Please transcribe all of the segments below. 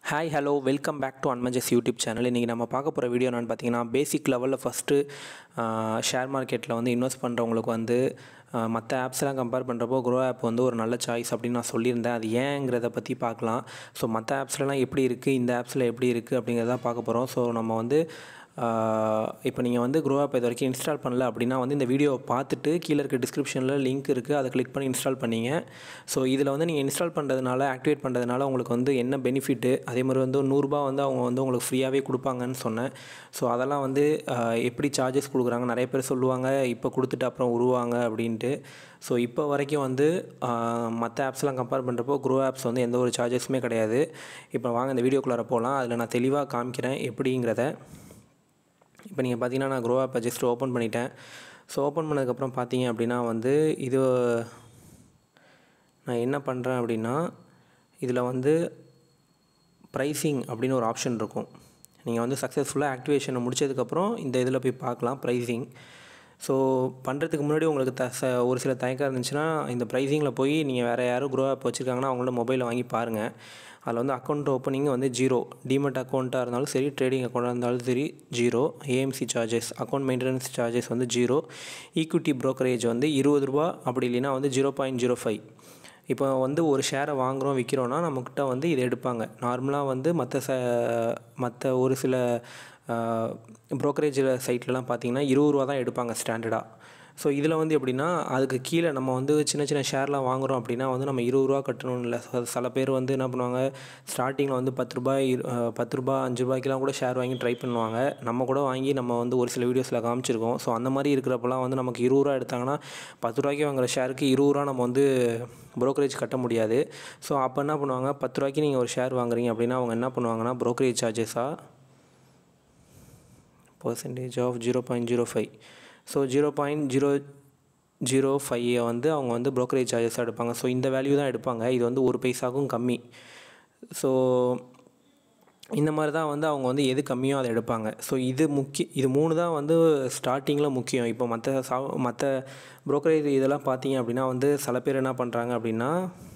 hi hello welcome back to அன்மஜஸ் YouTube channel இன்றைக்கி நம்ம பார்க்க போகிற வீடியோ என்னென்னு பார்த்தீங்கன்னா பேசிக் லெவலில் ஃபஸ்ட்டு ஷேர் மார்க்கெட்டில் வந்து இன்வெஸ்ட் பண்ணுறவங்களுக்கு வந்து மற்ற ஆப்ஸ்லாம் கம்பேர் பண்ணுறப்போ க்ரோ ஆப் வந்து ஒரு நல்ல சாய்ஸ் அப்படின்னு நான் சொல்லியிருந்தேன் அது ஏங்கிறத பற்றி பார்க்கலாம் ஸோ மற்ற ஆப்ஸ்லலாம் எப்படி இருக்குது இந்த ஆப்ஸில் எப்படி இருக்குது அப்படிங்கிறத பார்க்க போகிறோம் ஸோ நம்ம வந்து இப்போ நீங்கள் வந்து க்ரோ ஆப் இது வரைக்கும் இன்ஸ்டால் பண்ணல அப்படின்னா வந்து இந்த வீடியோவை பார்த்துட்டு கீழே இருக்க டிஸ்கிரிப்ஷனில் லிங்க் இருக்குது அதை கிளிக் பண்ணி இன்ஸ்டால் பண்ணிங்க ஸோ இதில் வந்து நீங்கள் இன்ஸ்டால் பண்ணுறதுனால ஆக்டிவேட் பண்ணுறதுனால உங்களுக்கு வந்து என்ன பெனிஃபிட்டு அதே மாதிரி வந்து நூறுரூபா வந்து அவங்க வந்து உங்களுக்கு ஃப்ரீயாகவே கொடுப்பாங்கன்னு சொன்னேன் ஸோ அதெல்லாம் வந்து எப்படி சார்ஜஸ் கொடுக்குறாங்க நிறைய பேர் சொல்லுவாங்க இப்போ கொடுத்துட்டு அப்புறம் உருவாங்க அப்படின்ட்டு ஸோ இப்போ வரைக்கும் வந்து மற்ற ஆப்ஸ்லாம் கம்பேர் பண்ணுறப்போ க்ரோ ஆப்ஸ் வந்து எந்த ஒரு சார்ஜஸுமே கிடையாது இப்போ வாங்க இந்த வீடியோக்குள்ளார போகலாம் அதில் நான் தெளிவாக காமிக்கிறேன் எப்படிங்கிறத இப்போ நீங்கள் பார்த்தீங்கன்னா நான் க்ரோ ஆப்பை ஜஸ்ட் ஓப்பன் பண்ணிட்டேன் ஸோ ஓப்பன் பண்ணதுக்கப்புறம் பார்த்தீங்க அப்படின்னா வந்து இது நான் என்ன பண்ணுறேன் அப்படின்னா இதில் வந்து ப்ரைஸிங் அப்படின்னு ஒரு ஆப்ஷன் இருக்கும் நீங்கள் வந்து சக்ஸஸ்ஃபுல்லாக ஆக்டிவேஷனை முடிச்சதுக்கப்புறம் இந்த இதில் போய் பார்க்கலாம் ப்ரைஸிங் ஸோ பண்ணுறதுக்கு முன்னாடி உங்களுக்கு த ச ஒரு சில தயக்கம் இருந்துச்சுன்னா இந்த ப்ரைஸிங்கில் போய் நீங்கள் வேறு யாரும் க்ரோ ஆப் வச்சுருக்காங்கன்னா அவங்களோட மொபைலில் வாங்கி பாருங்கள் அதில் வந்து அக்கௌண்ட் ஓப்பனிங் வந்து ஜீரோ டிமெட் அக்கௌண்ட்டாக இருந்தாலும் சரி ட்ரேடிங் அக்கௌண்ட்டாக இருந்தாலும் சரி zero AMC charges account maintenance charges வந்து ஜீரோ ஈக்விட்டி ப்ரோக்கரேஜ் வந்து இருபது ரூபா அப்படி இல்லைன்னா வந்து ஜீரோ பாயிண்ட் ஜீரோ ஃபைவ் இப்போ வந்து ஒரு ஷேரை வாங்குகிறோம் விற்கிறோன்னா நம்மக்கிட்ட வந்து இதை எடுப்பாங்க நார்மலாக வந்து மற்ற ச மற்ற ஒரு சில ப்ரோக்கரேஜ் சைட்லலாம் பார்த்தீங்கன்னா இருபது ரூபா தான் எடுப்பாங்க ஸ்டாண்டர்டாக ஸோ இதில் வந்து எப்படின்னா அதுக்கு கீழே நம்ம வந்து சின்ன சின்ன ஷேர்லாம் வாங்குகிறோம் அப்படின்னா வந்து நம்ம இருபது ரூபா கட்டணும் இல்லை சில பேர் வந்து என்ன பண்ணுவாங்க ஸ்டார்டிங்கில் வந்து பத்து ரூபாய் பத்து ரூபா அஞ்சு ரூபாய்க்கெலாம் கூட ஷேர் வாங்கி ட்ரை பண்ணுவாங்க நம்ம கூட வாங்கி நம்ம வந்து ஒரு சில வீடியோஸில் காமிச்சிருக்கோம் ஸோ அந்த மாதிரி இருக்கிறப்பெல்லாம் வந்து நமக்கு இருபது ரூபா எடுத்தாங்கன்னா பத்து ரூபாய்க்கு வாங்குற ஷேருக்கு இருபது ரூபா நம்ம வந்து ப்ரோக்கரேஜ் கட்ட முடியாது ஸோ அப்போ என்ன பண்ணுவாங்க பத்து ரூபாய்க்கு நீங்கள் ஒரு ஷேர் வாங்குறீங்க அப்படின்னா அவங்க என்ன பண்ணுவாங்கன்னா ப்ரோக்கரேஜ் சார்ஜஸாக percentage of zero point zero five so zero point zero zero ஃபைவை வந்து அவங்க வந்து ப்ரோக்கரேஜ் சார்ஜஸாக எடுப்பாங்க ஸோ இந்த வேல்யூ தான் எடுப்பாங்க இது வந்து ஒரு பைசாக்கும் கம்மி ஸோ இந்த மாதிரி தான் வந்து அவங்க வந்து எது கம்மியோ அதை எடுப்பாங்க ஸோ இது முக்கிய இது மூணு தான் வந்து ஸ்டார்டிங்கில் முக்கியம் இப்போ மற்ற சா மற்ற ப்ரோக்கரேஜ் இதெல்லாம் பார்த்தீங்க அப்படின்னா வந்து சில பேர் என்ன பண்ணுறாங்க அப்படின்னா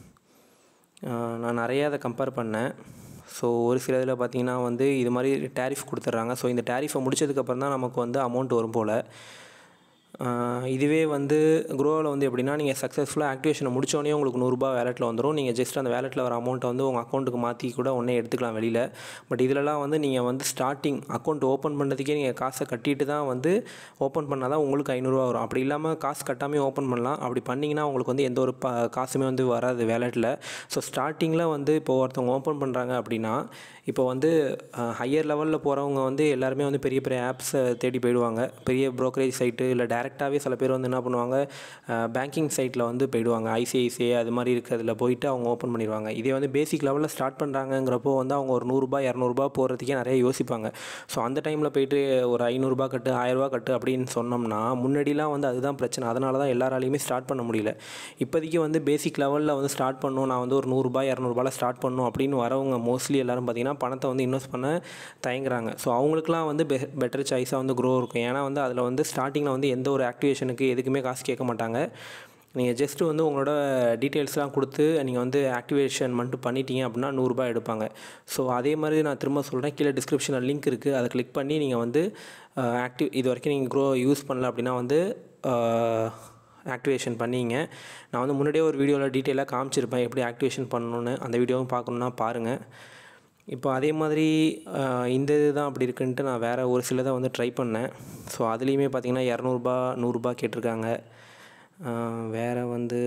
நான் நிறையா அதை கம்பேர் பண்ணேன் ஸோ ஒரு சில இதில் பார்த்தீங்கன்னா வந்து இது மாதிரி டேரிஃப் கொடுத்துட்றாங்க ஸோ இந்த டேரிஃபை முடிச்சதுக்கப்புறம் தான் நமக்கு வந்து அமௌண்ட் வரும் போல் இதுவே வந்து க்ரோவில் வந்து எப்படின்னா நீங்கள் சக்ஸஸ்ஃபுல்லாக ஆக்டிவேஷனை முடித்தோடனே உங்களுக்கு நூறுரூபா வேலெட்டில் வந்துடும் நீங்கள் ஜஸ்ட் அந்த வேலெட்டில் வர அமௌண்ட்டை வந்து உங்கள் அக்கௌண்ட்டுக்கு மாற்றி கூட ஒன்றே எடுத்துக்கலாம் வெளியில் பட் இதிலலாம் வந்து நீங்கள் வந்து ஸ்டார்டிங் அக்கௌண்ட் ஓப்பன் பண்ணுறதுக்கே நீங்கள் காசை கட்டிட்டு தான் வந்து ஓப்பன் பண்ணால் தான் உங்களுக்கு ஐநூறுரூவா வரும் அப்படி இல்லாமல் காசு கட்டாமல் ஓப்பன் பண்ணலாம் அப்படி பண்ணிங்கன்னா உங்களுக்கு வந்து எந்த ஒரு ப காசுமே வந்து வராது வேலெட்டில் ஸோ ஸ்டார்டிங்கில் வந்து இப்போ ஒருத்தவங்க ஓப்பன் பண்ணுறாங்க அப்படின்னா இப்போ வந்து ஹையர் லெவலில் போகிறவங்க வந்து எல்லாருமே வந்து பெரிய பெரிய ஆப்ஸை தேடி போயிடுவாங்க பெரிய ப்ரோக்கரேஜ் சைட்டு இல்லை டேரெக்டாகவே சில பேர் வந்து என்ன பண்ணுவாங்க பேங்கிங் சைட்டில் வந்து போயிடுவாங்க ஐசிஐசிஐ அது மாதிரி இருக்கிறதுல போயிட்டு அவங்க ஓப்பன் பண்ணிடுவாங்க இதே வந்து பேசிக் லெவலில் ஸ்டார்ட் பண்ணுறாங்கங்கிறப்போ வந்து அவங்க ஒரு நூறுரூபா இரநூறுபா போகிறதுக்கே நிறைய யோசிப்பாங்க ஸோ அந்த டைமில் போயிட்டு ஒரு ஐநூறுரூபா கட்டு ஆயிரரூபா கட்டு அப்படின்னு சொன்னோம்னா முன்னாடிலாம் வந்து அதுதான் பிரச்சனை அதனால தான் எல்லாராலையுமே ஸ்டார்ட் பண்ண முடியல இப்போதைக்கு வந்து பேசிக் லெவலில் வந்து ஸ்டார்ட் பண்ணணும் நான் வந்து ஒரு நூறுரூபா இரநூறுபாவில் ஸ்டார்ட் பண்ணணும் அப்படின்னு வரவங்க மோஸ்ட்லி எல்லோரும் பார்த்திங்கன்னா பணத்தை வந்து இன்வெஸ்ட் பண்ண தயங்குறாங்க ஸோ அவங்களுக்குலாம் வந்து பெ பெட்டர் சாய்ஸாக வந்து க்ரோ இருக்கும் ஏன்னா வந்து அதில் வந்து ஸ்டார்டிங்கில் வந்து எந்த ஒரு ஆக்டிவேஷனுக்கு எதுக்குமே காசு கேட்க மாட்டாங்க நீங்கள் ஜஸ்ட்டு வந்து உங்களோட டீட்டெயில்ஸ்லாம் கொடுத்து நீங்கள் வந்து ஆக்டிவேஷன் மட்டும் பண்ணிட்டீங்க அப்படின்னா நூறுரூபா எடுப்பாங்க ஸோ அதே மாதிரி நான் திரும்ப சொல்கிறேன் கீழே டிஸ்கிரிப்ஷனில் லிங்க் இருக்குது அதை கிளிக் பண்ணி நீங்கள் வந்து ஆக்டிவ் இது வரைக்கும் நீங்கள் க்ரோ யூஸ் பண்ணல அப்படின்னா வந்து ஆக்டிவேஷன் பண்ணிங்க நான் வந்து முன்னாடியே ஒரு வீடியோவில் டீட்டெயிலாக காமிச்சிருப்பேன் எப்படி ஆக்டிவேஷன் பண்ணணுன்னு அந்த வீடியோவும் பார்க்கணுன்னா பாருங்கள் இப்போ அதே மாதிரி இந்த இது தான் அப்படி இருக்குன்ட்டு நான் வேறு ஒரு சிலதை வந்து ட்ரை பண்ணேன் ஸோ அதுலேயுமே பார்த்திங்கன்னா இரநூறுபா நூறுரூபா கேட்டிருக்காங்க வேறு வந்து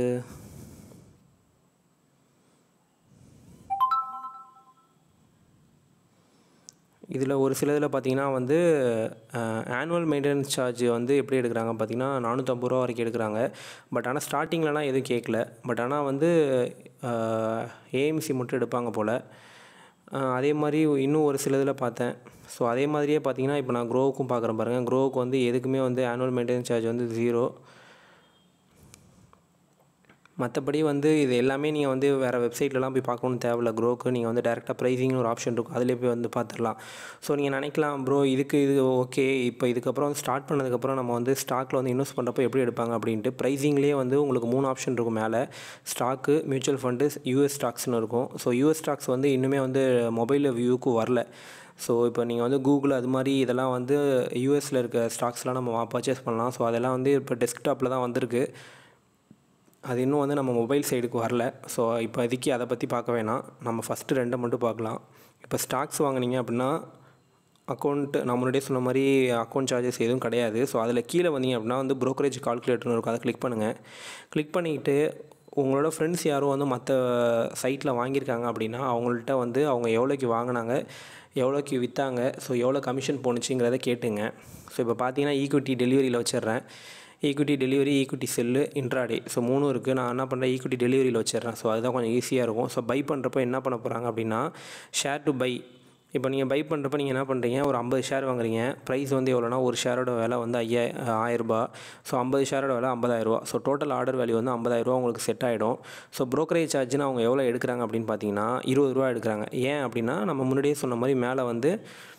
இதில் ஒரு சிலதில் பார்த்திங்கன்னா வந்து ஆனுவல் மெயின்டெனன்ஸ் சார்ஜ் வந்து எப்படி எடுக்கிறாங்க பார்த்திங்கன்னா நானூற்றம்பது ரூபா வரைக்கும் எடுக்கிறாங்க பட் ஆனால் ஸ்டார்டிங்லலாம் எதுவும் கேட்கல பட் ஆனால் வந்து ஏஎம்சி மட்டும் எடுப்பாங்க போல் அதே மாதிரி இன்னும் ஒரு சில இதில் பார்த்தேன் ஸோ அதே மாதிரியே பார்த்தீங்கன்னா இப்போ நான் க்ரோவுக்கும் பார்க்குறேன் பாருங்கள் க்ரோவுக்கு வந்து எதுக்குமே வந்து ஆனுவல் மெயின்டெனன்ஸ் சார்ஜ் வந்து ஜீரோ மற்றபடி வந்து இது எல்லாமே நீங்கள் வந்து வேறு வெப்சைட்லலாம் போய் பார்க்கணும்னு தேவையில்ல க்ரோக்கு நீங்கள் வந்து டேரெக்டாக ப்ரைஸிங்னு ஒரு ஆப்ஷன் இருக்கும் அதிலே போய் வந்து பார்த்துடலாம் ஸோ நீங்கள் நினைக்கலாம் ப்ரோ இதுக்கு இது ஓகே இப்போ இதுக்கப்புறம் வந்து ஸ்டார்ட் பண்ணதுக்கப்புறம் நம்ம வந்து ஸ்டாக்கில் வந்து இன்வெஸ்ட் பண்ணுறப்போ எப்படி எடுப்பாங்க அப்படின்ட்டு ப்ரைஸிங்லேயே வந்து உங்களுக்கு மூணு ஆப்ஷன் இருக்கும் மேலே ஸ்டாக்கு மியூச்சுவல் ஃபண்டு யூஎஸ் ஸ்டாக்ஸ்னு இருக்கும் ஸோ யூஎஸ் ஸ்டாக்ஸ் வந்து இன்னுமே வந்து மொபைலில் வியூவுக்கு வரல ஸோ இப்போ நீங்கள் வந்து கூகுள் அது மாதிரி இதெல்லாம் வந்து யூஎஸில் இருக்க ஸ்டாக்ஸ்லாம் நம்ம பர்ச்சேஸ் பண்ணலாம் ஸோ அதெல்லாம் வந்து இப்போ டெஸ்க்டாப்பில் தான் வந்திருக்கு அது இன்னும் வந்து நம்ம மொபைல் சைடுக்கு வரல ஸோ இப்போதைக்கு அதை பற்றி பார்க்க வேணாம் நம்ம ஃபஸ்ட்டு ரெண்டை மட்டும் பார்க்கலாம் இப்போ ஸ்டாக்ஸ் வாங்குனீங்க அப்படின்னா அக்கௌண்ட்டு நான் முன்னாடியே சொன்ன மாதிரி அக்கௌண்ட் சார்ஜஸ் எதுவும் கிடையாது ஸோ அதில் கீழே வந்தீங்க அப்படின்னா வந்து ப்ரோக்கரேஜ் கால்குலேட்டர்னு இருக்கும் அதை கிளிக் பண்ணுங்கள் கிளிக் பண்ணிக்கிட்டு உங்களோட ஃப்ரெண்ட்ஸ் யாரும் வந்து மற்ற சைட்டில் வாங்கியிருக்காங்க அப்படின்னா அவங்கள்ட்ட வந்து அவங்க எவ்வளோக்கு வாங்கினாங்க எவ்வளோக்கு விற்றாங்க ஸோ எவ்வளோ கமிஷன் போணுச்சுங்கிறத கேட்டுங்க ஸோ இப்போ பார்த்தீங்கன்னா ஈக்விட்டி டெலிவரியில் வச்சிடுறேன் equity delivery equity sell intraday so மூணும் இருக்குது நான் என்ன பண்ணுறேன் ஈக்விட்டி டெலிவரியில் வச்சிடுறேன் ஸோ அதுதான் கொஞ்சம் ஈஸியாக இருக்கும் ஸோ பை பண்ணுறப்போ என்ன பண்ண போகிறாங்க அப்படின்னா ஷேர் டு பை இப்போ நீங்கள் பை பண்ணுறப்ப நீங்கள் என்ன பண்ணுறீங்க ஒரு ஐம்பது ஷேர் வாங்குறீங்க ப்ரைஸ் வந்து எவ்வளோனா ஒரு ஷேரோட விலை வந்து ஐயா ஆயிரரூபா ஸோ ஐம்பது ஷேரோட விலை ஐம்பதாயிரரூபா ஸோ டோட்டல் ஆர்டர் வேல்யூ வந்து ஐம்பதாயிரரூபா உங்களுக்கு செட் ஆகிடும் ஸோ ப்ரோக்கரேஜ் சார்ஜ்னு அவங்க எவ்வளோ எடுக்கிறாங்க அப்படின்னு பார்த்தீங்கன்னா இருபது ரூபா எடுக்கிறாங்க ஏன் அப்படின்னா நம்ம முன்னாடியே சொன்ன மாதிரி மேலே வந்து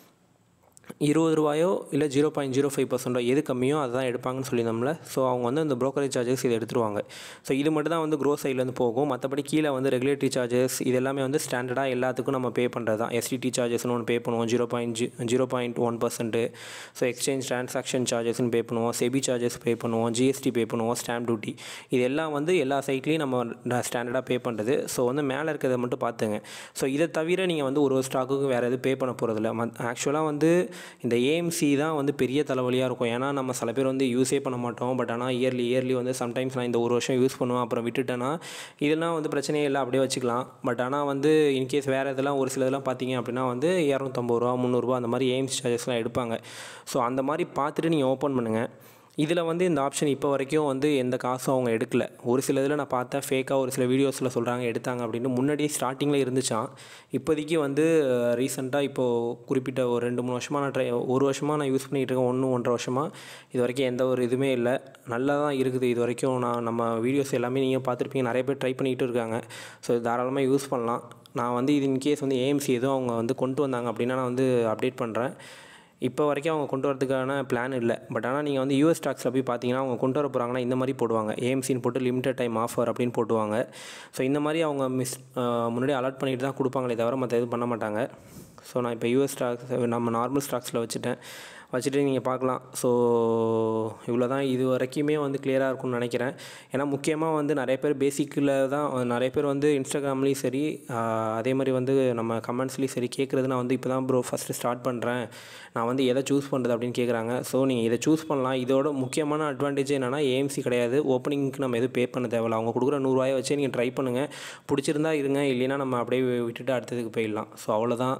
இருபது ரூபாயோ இல்லை ஜீரோ பாயிண்ட் ஜீரோ ஃபைவ் பர்சன்டோ எது கம்மியோ அதுதான் எடுப்பாங்கன்னு சொல்லியிருந்தோம்ல ஸோ அவங்க வந்து அந்த ப்ரோக்கரேஜ் சார்ஜஸ் இதை எடுத்துருவாங்க ஸோ இது மட்டும் தான் வந்து க்ரோ சைட்லேருந்து போகும் மற்றபடி கீழே வந்து ரெகுலேட்டரி சார்ஜஸ் இது எல்லாமே வந்து ஸ்டாண்டர்டாக எல்லாத்துக்கும் நம்ம பே பண்ணுறது தான் எஸ்டிடி சார்ஜஸ்னு ஒன்று பே பண்ணுவோம் ஜீரோ பாயிண்ட் ஜி zero point one percent so exchange transaction சார்ஜஸ்னு பே பண்ணுவோம் செபி சார்ஜஸ் பே பண்ணுவோம் ஜிஎஸ்டி பே பண்ணுவோம் ஸ்டாம்ப் டியூட்டி இது எல்லாம் வந்து எல்லா சைட்லேயும் நம்ம ஸ்டாண்டர்டாக பே பண்ணுறது ஸோ வந்து மேலே இருக்கிறத மட்டும் பார்த்துங்க ஸோ இதை தவிர நீங்கள் வந்து ஒரு ஒரு ஸ்டாக்குக்கும் வேறு எதுவும் பே பண்ண போகிறதில்ல மத் ஆக்சுவலாக வந்து இந்த ஏஎம்சி தான் வந்து பெரிய தலைவலியாக இருக்கும் ஏன்னா நம்ம சில பேர் வந்து யூஸே பண்ண மாட்டோம் பட் ஆனால் இயர்லி இயர்லி வந்து சம்டைம்ஸ் நான் இந்த ஒரு வருஷம் யூஸ் பண்ணுவேன் அப்புறம் விட்டுட்டேன்னா இதெல்லாம் வந்து பிரச்சனையே இல்லை அப்படியே வச்சுக்கலாம் பட் ஆனால் வந்து இன்கேஸ் வேறு இதெல்லாம் ஒரு சில இதெல்லாம் பார்த்தீங்க அப்படின்னா வந்து இரநூத்தம்பது ரூபா முந்நூறுரூவா அந்த மாதிரி ஏஎம்சி சார்ஜஸ்லாம் எடுப்பாங்க ஸோ அந்த மாதிரி பார்த்துட்டு நீங்கள் ஓப்பன் பண்ணுங்கள் இதில் வந்து இந்த ஆப்ஷன் இப்போ வரைக்கும் வந்து எந்த காசும் அவங்க எடுக்கல ஒரு சில இதில் நான் பார்த்தேன் ஃபேக்காக ஒரு சில வீடியோஸில் சொல்கிறாங்க எடுத்தாங்க அப்படின்னு முன்னாடியே ஸ்டார்டிங்கில் இருந்துச்சான் இப்போதைக்கு வந்து ரீசெண்டாக இப்போது குறிப்பிட்ட ஒரு ரெண்டு மூணு வருஷமாக நான் ட்ரை ஒரு வருஷமாக நான் யூஸ் பண்ணிகிட்டு இருக்கேன் ஒன்று ஒன்றரை வருஷமாக இது வரைக்கும் எந்த ஒரு இதுவுமே இல்லை நல்லா தான் இருக்குது இது வரைக்கும் நான் நம்ம வீடியோஸ் எல்லாமே நீங்கள் பார்த்துருப்பீங்க நிறைய பேர் ட்ரை பண்ணிக்கிட்டு இருக்காங்க ஸோ தாராளமாக யூஸ் பண்ணலாம் நான் வந்து இது இன்கேஸ் வந்து ஏஎம்சி எதுவும் அவங்க வந்து கொண்டு வந்தாங்க அப்படின்னா நான் வந்து அப்டேட் பண்ணுறேன் இப்போ வரைக்கும் அவங்க கொண்டு வரதுக்கான பிளான் இல்லை பட் ஆனால் நீங்கள் வந்து யூஎஸ் ஸ்டாக்ஸில் போய் பார்த்தீங்கன்னா அவங்க கொண்டு வர போகிறாங்கன்னா இந்த மாதிரி போடுவாங்க ஏஎம்சின்னு போட்டு லிமிடெட் டைம் ஆஃபர் அப்படின்னு போட்டுவாங்க ஸோ இந்த மாதிரி அவங்க மிஸ் முன்னாடி அலர்ட் பண்ணிட்டு தான் கொடுப்பாங்களே தவிர மற்ற எதுவும் பண்ண மாட்டாங்க ஸோ நான் இப்போ யூஎஸ் ஸ்டாக்ஸ் நம்ம நார்மல் ஸ்டாக்ஸில் வச்சுட்டேன் வச்சுட்டு நீங்கள் பார்க்கலாம் ஸோ இவ்வளோ தான் இது வரைக்குமே வந்து கிளியராக இருக்கும்னு நினைக்கிறேன் ஏன்னா முக்கியமாக வந்து நிறைய பேர் பேசிக்கில் தான் நிறைய பேர் வந்து இன்ஸ்டாகிராம்லேயும் சரி அதே மாதிரி வந்து நம்ம கமெண்ட்ஸ்லேயும் சரி கேட்குறது நான் வந்து இப்போ தான் ப்ரோ ஃபஸ்ட்டு ஸ்டார்ட் பண்ணுறேன் நான் வந்து எதை சூஸ் பண்ணுறது அப்படின்னு கேட்குறாங்க ஸோ நீங்கள் இதை சூஸ் பண்ணலாம் இதோட முக்கியமான அட்வான்டேஜ் என்னென்னா ஏஎம்சி கிடையாது ஓப்பனிங்க்கு நம்ம எதுவும் பே பண்ண தேவையில்ல அவங்க கொடுக்குற நூறுரூவாயை வச்சு நீங்கள் ட்ரை பண்ணுங்கள் பிடிச்சிருந்தா இருங்க இல்லைன்னா நம்ம அப்படியே விட்டுட்டு அடுத்ததுக்கு போயிடலாம் ஸோ அவ்வளோதான்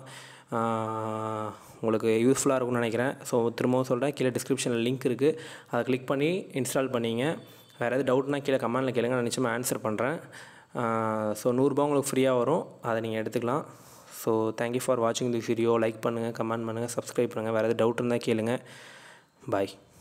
உங்களுக்கு யூஸ்ஃபுல்லாக இருக்கும்னு நினைக்கிறேன் ஸோ திரும்பவும் சொல்கிறேன் கீழே டிஸ்கிரிப்ஷனில் லிங்க் இருக்குது அதை கிளிக் பண்ணி இன்ஸ்டால் பண்ணிங்க வேறு எதாவது டவுட்னா கீழே கமெண்டில் கேளுங்க நான் நிச்சயமாக ஆன்சர் பண்ணுறேன் ஸோ நூறுரூபா உங்களுக்கு ஃப்ரீயாக வரும் அதை நீங்கள் எடுத்துக்கலாம் ஸோ தேங்க்யூ ஃபார் வாட்சிங் திஸ் வீடியோ லைக் பண்ணுங்கள் கமெண்ட் பண்ணுங்கள் சப்ஸ்கிரைப் பண்ணுங்கள் வேறு எதாவது டவுட் இருந்தால் கேளுங்க பாய்